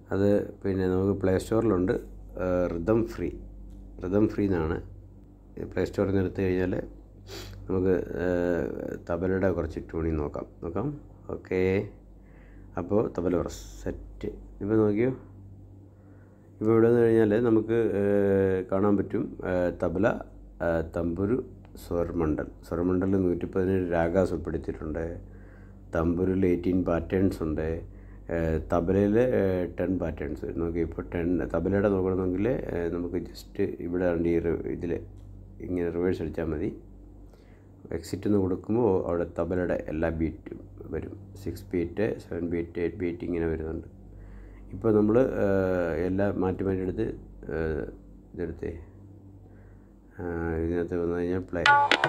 അത് പിന്നെ നമുക്ക് പ്ലേ സ്റ്റോറിലുണ്ട് റിതം ഫ്രീ റിതം ഫ്രീ എന്നാണ് പ്ലേ സ്റ്റോറിൽ നിന്ന് എടുത്തു കഴിഞ്ഞാൽ നമുക്ക് തബലയുടെ കുറച്ച് ട്യൂണിങ് നോക്കാം നോക്കാം ഓക്കേ അപ്പോൾ തബല പ്രസ് സെറ്റ് ഇപ്പോൾ നോക്കിയോ ഇപ്പോൾ ഇവിടെ നിന്ന് കഴിഞ്ഞാൽ നമുക്ക് കാണാൻ പറ്റും തബല തമ്പുരു സ്വരമണ്ഡൽ സ്വരമണ്ഡൽ നൂറ്റി പതിനേഴ് രാഗാസ് ഉൾപ്പെടുത്തിയിട്ടുണ്ട് തമ്പുരിൽ എയ്റ്റീൻ പാറ്റേൺസ് ഉണ്ട് തബലയിൽ ടെൻ പാറ്റേൺസ് നോക്കി ഇപ്പോൾ ടെൻ തബലയുടെ നോക്കണമെങ്കിൽ നമുക്ക് ജസ്റ്റ് ഇവിടെ ഉണ്ട് ഈ ഇതിൽ ഇങ്ങനെ റിവേഴ്സ് അടിച്ചാൽ മതി എക്സിറ്റ് എന്ന് കൊടുക്കുമ്പോൾ അവിടെ തബലയുടെ എല്ലാ ബീറ്റും വരും six beat seven beat eight beat ഇങ്ങനെ വരുന്നുണ്ട് ഇപ്പോൾ നമ്മൾ എല്ലാം മാറ്റി മാറ്റി എടുത്ത് ഇതെടുത്തേ ഇതിനകത്ത് വന്നു കഴിഞ്ഞാൽ പ്ലേ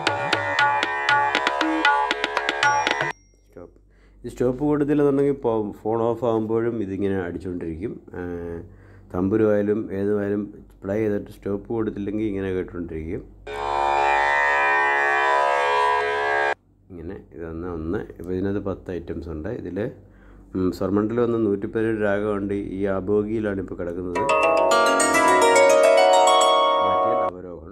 സ്റ്റോപ്പ് ഇത് സ്റ്റോപ്പ് കൊടുത്തില്ലെന്നുണ്ടെങ്കിൽ ഫോൺ ഓഫ് ആകുമ്പോഴും ഇതിങ്ങനെ അടിച്ചുകൊണ്ടിരിക്കും തമ്പുരുമായാലും ഏതുമായാലും പ്ലേ ചെയ്തിട്ട് സ്റ്റോപ്പ് കൊടുത്തില്ലെങ്കിൽ ഇങ്ങനെ കേട്ടുകൊണ്ടിരിക്കും ഇങ്ങനെ ഇതൊന്ന് ഒന്ന് ഇപ്പോൾ ഇതിനകത്ത് പത്ത് ഐറ്റംസ് ഉണ്ട് ഇതിൽ സ്വർമണ്ടിൽ വന്ന് നൂറ്റി പതിനേഴ് രാഗമുണ്ട് ഈ അബോഗിയിലാണ് ഇപ്പോൾ കിടക്കുന്നത് അവരോഹൺ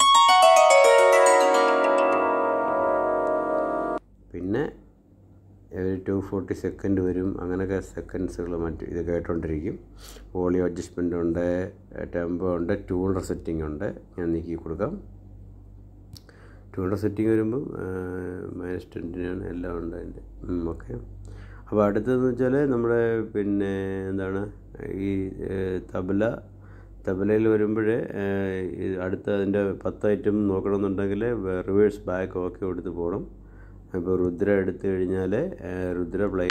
പിന്നെ ഒരു ടു ഫോർട്ടി സെക്കൻഡ് വരും അങ്ങനെയൊക്കെ സെക്കൻഡ്സുകൾ മറ്റ് ഇത് കേട്ടോണ്ടിരിക്കും വോളിയോ അഡ്ജസ്റ്റ്മെൻ്റ് ഉണ്ട് ടെമ്പോ ഉണ്ട് ട്യൂണർ സെറ്റിംഗ് ഉണ്ട് ഞാൻ നീക്കി കൊടുക്കാം ട്യൂണർ സെറ്റിംഗ് വരുമ്പം മൈനസ് ട്വൻറ്റിനാണ് എല്ലാം ഉണ്ട് അതിൻ്റെ ഓക്കെ അപ്പോൾ അടുത്തതെന്ന് വെച്ചാൽ നമ്മുടെ പിന്നെ എന്താണ് ഈ തബല തബലയിൽ വരുമ്പോൾ അടുത്ത അതിൻ്റെ പത്ത് ഐറ്റം നോക്കണമെന്നുണ്ടെങ്കിൽ റിവേഴ്സ് ബാക്ക് ഒക്കെ എടുത്ത് പോകണം ഇപ്പോൾ രുദ്ര എടുത്തു കഴിഞ്ഞാൽ രുദ്ര പ്ലേ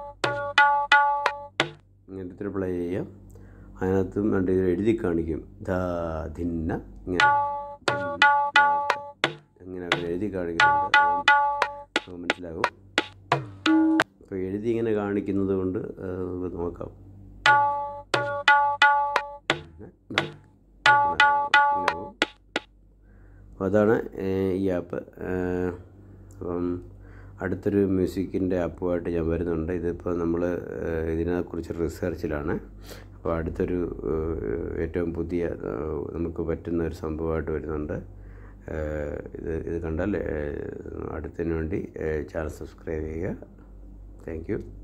ഇങ്ങനത്തെ പ്ലേ ചെയ്യാം അതിനകത്തും രണ്ട് ഇത് എഴുതി കാണിക്കും ധാ ധിന്ന ഇങ്ങനെ ഇങ്ങനെ എഴുതി കാണിക്കുന്നുണ്ട് നമുക്ക് മനസ്സിലാകും അപ്പോൾ എഴുതി ഇങ്ങനെ കാണിക്കുന്നത് കൊണ്ട് നമുക്ക് നോക്കാം അപ്പോൾ അതാണ് ഈ ആപ്പ് അപ്പം അടുത്തൊരു മ്യൂസിക്കിൻ്റെ ആപ്പുമായിട്ട് ഞാൻ വരുന്നുണ്ട് ഇതിപ്പോൾ നമ്മൾ ഇതിനെക്കുറിച്ച് റിസർച്ചിലാണ് അപ്പോൾ അടുത്തൊരു ഏറ്റവും പുതിയ നമുക്ക് പറ്റുന്ന ഒരു സംഭവമായിട്ട് വരുന്നുണ്ട് ഇത് ഇത് കണ്ടാൽ അടുത്തതിന് വേണ്ടി ചാനൽ സബ്സ്ക്രൈബ് ചെയ്യുക താങ്ക് യു